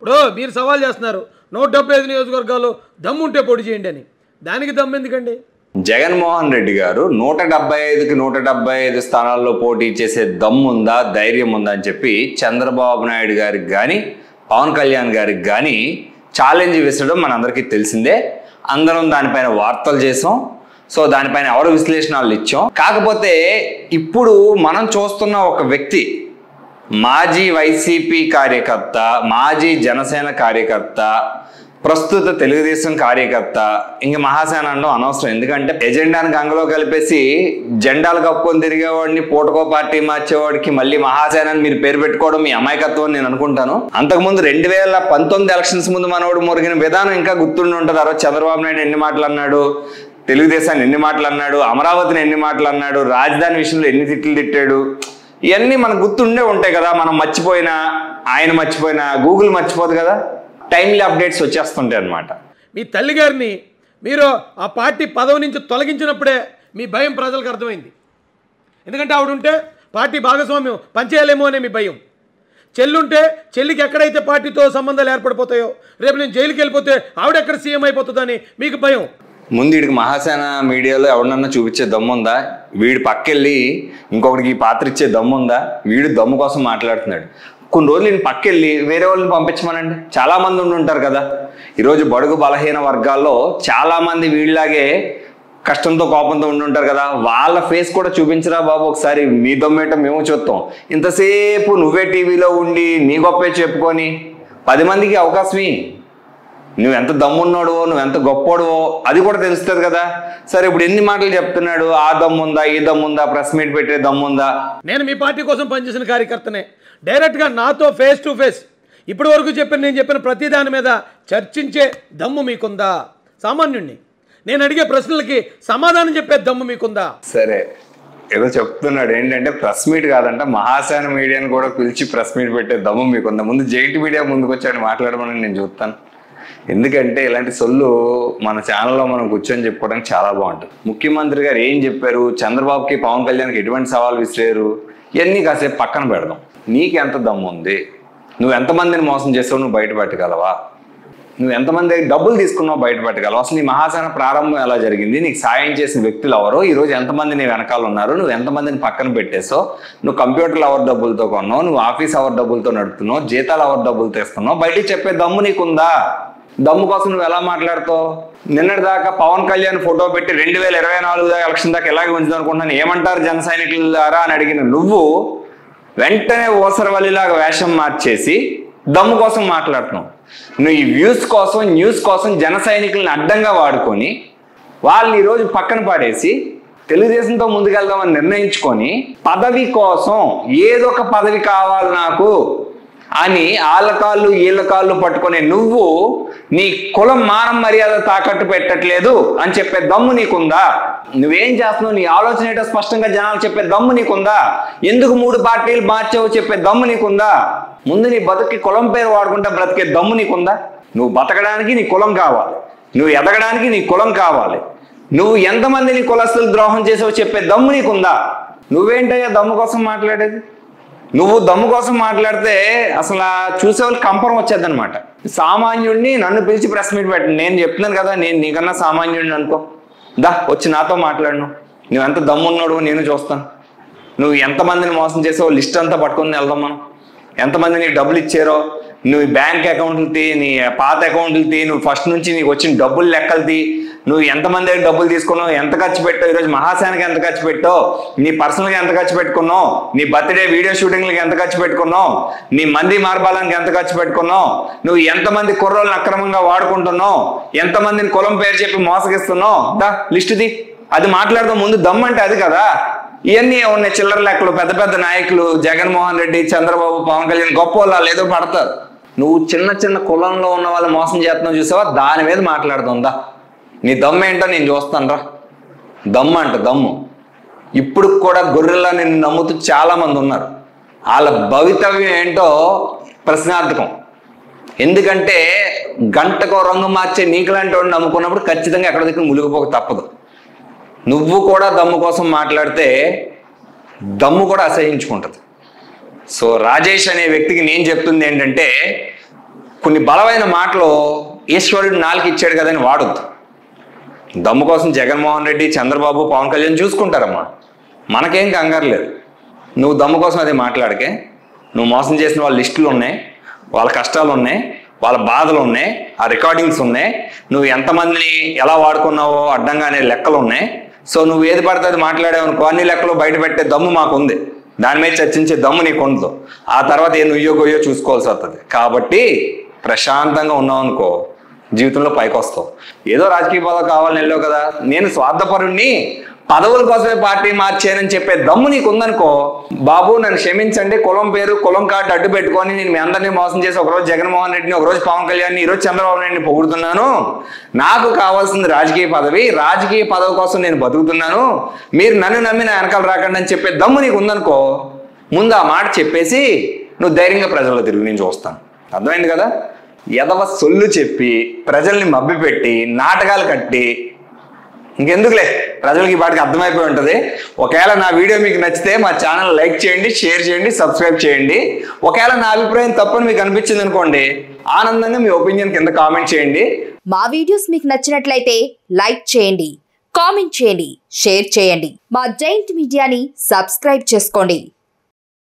ఇప్పుడు మీరు సవాల్ చేస్తున్నారు నూట డెబ్బై ఐదు నియోజకవర్గాలు దమ్ము ఉంటే పొడి చేయండి అని దానికి దమ్ము ఎందుకండి జగన్మోహన్ రెడ్డి గారు నూట డెబ్బై ఐదుకి నూట డెబ్బై ఐదు స్థానాల్లో పోటీ చేసే దమ్ముందా ధైర్యం ఉందా అని చెప్పి చంద్రబాబు నాయుడు గారికి కానీ పవన్ కళ్యాణ్ గారికి కానీ ఛాలెంజ్ విసరడం మనందరికీ తెలిసిందే అందరం దానిపైన వార్తలు చేసాం సో దానిపైన ఎవరు విశ్లేషణలు ఇచ్చాం కాకపోతే ఇప్పుడు మనం చూస్తున్న ఒక వ్యక్తి మాజీ వైసీపీ కార్యకర్త మాజీ జనసేన కార్యకర్త ప్రస్తుత తెలుగుదేశం కార్యకర్త ఇంక మహాసేన అనడం అనవసరం ఎందుకంటే ఎజెండాని గంగలో కలిపేసి జెండాలు కప్పుకొని తిరిగేవాడిని పూటకో పార్టీ మార్చేవాడికి మళ్ళీ మహాసేన అని మీరు పేరు పెట్టుకోవడం మీ అమాయకత్వం అని నేను అనుకుంటాను అంతకుముందు రెండు వేల పంతొమ్మిది ఎలక్షన్స్ ముందు మనోడు మురిగిన విధానం ఇంకా గుర్తుండి ఉంటుంది ఆ రోజు చంద్రబాబు నాయుడు ఎన్ని మాటలు అన్నాడు తెలుగుదేశాన్ని ఎన్ని మాటలు అన్నాడు అమరావతిని ఎన్ని మాటలు అన్నాడు రాజధాని విషయంలో ఎన్ని తిట్లు తిట్టాడు ఇవన్నీ మనకు గుర్తుండే ఉంటాయి కదా మనం మర్చిపోయినా ఆయన మర్చిపోయినా గూగుల్ మర్చిపోదు కదా టైమ్లీ అప్డేట్స్ వచ్చేస్తుంటాయి అనమాట మీ తల్లి గారిని మీరు ఆ పార్టీ పదవి నుంచి తొలగించినప్పుడే మీ భయం ప్రజలకు అర్థమైంది ఎందుకంటే ఆవిడ ఉంటే పార్టీ భాగస్వామ్యం పనిచేయలేమో అనే మీ భయం చెల్లుంటే చెల్లికి ఎక్కడైతే పార్టీతో సంబంధాలు ఏర్పడిపోతాయో రేపు నేను జైలుకి వెళ్ళిపోతే ఆవిడ ఎక్కడ సీఎం అయిపోతుందని మీకు భయం ముందు వీడికి మహాసేన మీడియాలో ఎవరినన్నా చూపించే దమ్ముందా వీడి పక్కెళ్ళి ఇంకొకటికి ఈ పాత్ర ఇచ్చే దమ్ముందా వీడు దమ్ము కోసం మాట్లాడుతున్నాడు కొన్ని రోజులు నేను పక్కెళ్ళి వేరే వాళ్ళని పంపించమనండి చాలా మంది ఉండి ఉంటారు కదా ఈరోజు బడుగు బలహీన వర్గాల్లో చాలా మంది వీళ్ళలాగే కష్టంతో కోపంతో ఉండి ఉంటారు కదా వాళ్ళ ఫేస్ కూడా చూపించరా బాబు ఒకసారి నీ దమ్మేట మేము చూస్తాం ఇంతసేపు నువ్వే టీవీలో ఉండి నీ గొప్పే చెప్పుకొని పది మందికి అవకాశం ఇయ్యి. నువ్వు ఎంత దమ్మున్నాడో నువ్వు ఎంత గొప్పోడువో అది కూడా తెలుస్తుంది కదా సరే ఇప్పుడు ఎన్ని మాటలు చెప్తున్నాడు ఆ దమ్ముందా ఈ దమ్ముందా ప్రెస్ మీట్ పెట్టే దమ్ముందా నేను మీ పార్టీ కోసం పనిచేసిన కార్యకర్తనే డైరెక్ట్గా నాతో ఫేస్ టు ఫేస్ ఇప్పటి వరకు చెప్పిన నేను చెప్పిన ప్రతి దాని మీద చర్చించే దమ్ము మీకుందా సామాన్యుణ్ణి నేను అడిగే ప్రశ్నలకి సమాధానం చెప్పే దమ్ము మీకుందా సరే ఏదో చెప్తున్నాడు ఏంటంటే ప్రెస్ మీట్ కాదంట మహాసేన మీడియాని కూడా పిలిచి ప్రెస్ మీట్ పెట్టే దమ్ము మీకుందా ముందు జైంట్ మీడియా ముందుకు వచ్చాడు మాట్లాడమని నేను చూస్తాను ఎందుకంటే ఇలాంటి సొల్లు మన ఛానల్లో మనం కూర్చొని చెప్పుకోవడానికి చాలా బాగుంటుంది ముఖ్యమంత్రి గారు ఏం చెప్పారు చంద్రబాబుకి పవన్ కళ్యాణ్కి ఎటువంటి సవాల్ విసిరారు ఇవన్నీ కాసేపు పక్కన పెడదాం నీకు ఎంత దమ్ము ఉంది నువ్వు ఎంతమందిని మోసం చేసావు నువ్వు బయట పెట్టగలవా నువ్వు ఎంతమంది డబ్బులు తీసుకున్నావు బయట పెట్టగలవు అసలు నీ మహాసేన ప్రారంభం ఎలా జరిగింది నీకు సాయం చేసిన వ్యక్తులు ఎవరో ఈ రోజు ఎంతమంది నీ వెనకాల ఉన్నారు నువ్వు ఎంతమందిని పక్కన పెట్టేసావు నువ్వు కంప్యూటర్లు అవర్ డబ్బులతో కొన్నావు నువ్వు ఆఫీస్ అవర్ డబ్బులతో నడుపుతున్నావు జీతాలు అవర్ డబ్బులతో ఇస్తున్నావు బయటికి చెప్పే దమ్ము నీకుందా దమ్ము కోసం నువ్వు ఎలా మాట్లాడుతావు నిన్నటి దాకా పవన్ కళ్యాణ్ ఫోటో పెట్టి రెండు వేల ఇరవై నాలుగు దాకా ఎలక్షన్ దాకా ఎలాగే ఉంచుదాం అనుకుంటున్నాను ఏమంటారు జన సైనికుల ద్వారా అని అడిగిన నువ్వు వెంటనే ఓసరవల్లిలాగా వేషం మార్చేసి దమ్ము కోసం మాట్లాడుతున్నావు నువ్వు ఈ వ్యూస్ కోసం న్యూస్ కోసం జన సైనికుల్ని అడ్డంగా వాడుకొని వాళ్ళని ఈరోజు పక్కన పాడేసి తెలుగుదేశంతో ముందుకెళ్దామని నిర్ణయించుకొని పదవి కోసం ఏదో ఒక పదవి కావాలి నాకు అని ఆళ్ళ కాళ్ళు ఈళ్ళ కాళ్ళు పట్టుకునే నువ్వు నీ కులం మానం మర్యాద తాకట్టు పెట్టట్లేదు అని చెప్పే దమ్ము నీకుందా నువ్వేం చేస్తున్నావు నీ ఆలోచన ఏంటో స్పష్టంగా జనాలు చెప్పే దమ్ము నీకుందా ఎందుకు మూడు పార్టీలు మార్చావు చెప్పే దమ్ము నీకుందా ముందు నీ బతుకి కులం పేరు వాడుకుంటే బ్రతికే దమ్ము నీకుందా నువ్వు బతకడానికి నీ కులం కావాలి నువ్వు ఎదగడానికి నీ కులం కావాలి నువ్వు ఎంతమంది నీ కులస్తులు ద్రోహం చేసావో చెప్పే దమ్ము నీకుందా నువ్వేంటయ్యా దమ్ము కోసం మాట్లాడేది నువ్వు దమ్ము కోసం మాట్లాడితే అసలు ఆ చూసే వాళ్ళకి కంపరం వచ్చేది అనమాట సామాన్యుడిని నన్ను పిలిచి ప్రెస్ మీట్ పెట్టండి నేను చెప్తున్నాను కదా నేను నీకన్నా సామాన్యుడిని అనుకో దా వచ్చి నాతో మాట్లాడను నువ్వు ఎంత దమ్మున్నాడు నేను చూస్తాను నువ్వు ఎంతమందిని మోసం చేసావో లిస్ట్ అంతా పట్టుకొని వెళ్దాం మనం ఎంతమంది నీకు డబ్బులు ఇచ్చారో నువ్వు బ్యాంక్ అకౌంట్లు తీ నీ పాత అకౌంట్లు తీ నువ్వు ఫస్ట్ నుంచి నీకు వచ్చిన డబ్బులు లెక్కలు తీ నువ్వు ఎంతమంది దగ్గర డబ్బులు తీసుకున్నావు ఎంత ఖర్చు పెట్టావు ఈరోజు మహాశానికి ఎంత ఖర్చు పెట్టావు నీ పర్సనల్గా ఎంత ఖర్చు పెట్టుకున్నావు నీ బర్త్డే వీడియో షూటింగ్లకి ఎంత ఖర్చు పెట్టుకున్నావు నీ మంది మార్పాలకి ఎంత ఖర్చు పెట్టుకున్నావు నువ్వు ఎంతమంది కుర్రోళ్ళని అక్రమంగా వాడుకుంటున్నావు ఎంతమందిని కులం పేరు చెప్పి మోసగిస్తున్నావు దా లిస్ట్ ది అది మాట్లాడదాం ముందు దమ్ అంటే అది కదా ఇవన్నీ ఉన్నాయి చిల్లర లెక్కలు పెద్ద పెద్ద నాయకులు జగన్మోహన్ రెడ్డి చంద్రబాబు పవన్ కళ్యాణ్ గొప్ప వాళ్ళు ఏదో పడతారు నువ్వు చిన్న చిన్న కులంలో ఉన్న వాళ్ళు మోసం చేస్తున్నావు చూసావా దాని మీద మాట్లాడుతుందా నీ దమ్ము ఏంటో నేను చూస్తాను రా దమ్ము అంట దమ్ము ఇప్పుడు కూడా గొర్రెల్లా నిన్ను నమ్ముతూ చాలా మంది ఉన్నారు వాళ్ళ భవితవ్యం ఏంటో ప్రశ్నార్థకం ఎందుకంటే గంటకో రంగు మార్చే నీకులాంటి వాడిని నమ్ముకున్నప్పుడు ఖచ్చితంగా ఎక్కడ దగ్గర మునిగిపోక తప్పదు నువ్వు కూడా దమ్ము కోసం మాట్లాడితే దమ్ము కూడా అసహించుకుంటుంది సో రాజేష్ అనే వ్యక్తికి నేను చెప్తుంది ఏంటంటే కొన్ని బలమైన మాటలు ఈశ్వరుడు నాలుగు ఇచ్చాడు కదని వాడొద్దు దమ్ము కోసం జగన్మోహన్ రెడ్డి చంద్రబాబు పవన్ కళ్యాణ్ చూసుకుంటారమ్మా మనకేం కంగారు లేదు నువ్వు దమ్ము కోసం అది మాట్లాడకే నువ్వు మోసం చేసిన వాళ్ళ లిస్టులు ఉన్నాయి వాళ్ళ కష్టాలు ఉన్నాయి వాళ్ళ బాధలు ఉన్నాయి ఆ రికార్డింగ్స్ ఉన్నాయి నువ్వు ఎంతమందిని ఎలా వాడుకున్నావో అడ్డంగా అనే లెక్కలు ఉన్నాయి సో నువ్వు ఏది పడితే అది మాట్లాడావు అనుకో అన్ని లెక్కలు బయట పెట్టే దమ్ము మాకు ఉంది దాని మీద చర్చించే దమ్ము నీకు ఉండదు ఆ తర్వాత ఏ నుయ్యో గొయ్యో చూసుకోవాల్సి వస్తుంది కాబట్టి ప్రశాంతంగా ఉన్నావు అనుకో జీవితంలో పైకి వస్తావు ఏదో రాజకీయ పదవి కావాలని వెళ్ళావు కదా నేను స్వార్థపరుణ్ణి పదవుల కోసమే పార్టీ మార్చానని చెప్పే దమ్ము నీకు ఉందనుకో బాబు నన్ను క్షమించండి కులం పేరు కులం కార్డు అడ్డు పెట్టుకొని నేను మీ అందరినీ మోసం చేసి ఒకరోజు జగన్మోహన్ రెడ్డిని ఒకరోజు పవన్ కళ్యాణ్ ఈరోజు చంద్రబాబు నాయుడిని పొగుడుతున్నాను నాకు కావాల్సింది రాజకీయ పదవి రాజకీయ పదవి కోసం నేను బతుకుతున్నాను మీరు నన్ను నమ్మి నా వెనకాల రాకండి అని చెప్పే దమ్ము నీకు ఉందనుకో ముందు ఆ మాట చెప్పేసి నువ్వు ధైర్యంగా ప్రజల్లో తిరిగి నేను చూస్తాను అర్థమైంది కదా ఎదవ సొల్లు చెప్పి ప్రజల్ని మభ్యపెట్టి నాటకాలు కట్టి ఇంకెందుకులే ప్రజలకి ఈ పాటికి అర్థమైపోయి ఉంటుంది ఒకవేళ నా వీడియో మీకు నచ్చితే మా ఛానల్ లైక్ చేయండి షేర్ చేయండి సబ్స్క్రైబ్ చేయండి ఒకవేళ నా అభిప్రాయం తప్పని మీకు అనిపించింది అనుకోండి ఆనందంగా మీ ఒపీనియన్ కింద కామెంట్ చేయండి మా వీడియోస్ మీకు నచ్చినట్లయితే లైక్ చేయండి కామెంట్ చేయండి షేర్ చేయండి మా జైంట్ మీడియాని సబ్స్క్రైబ్ చేసుకోండి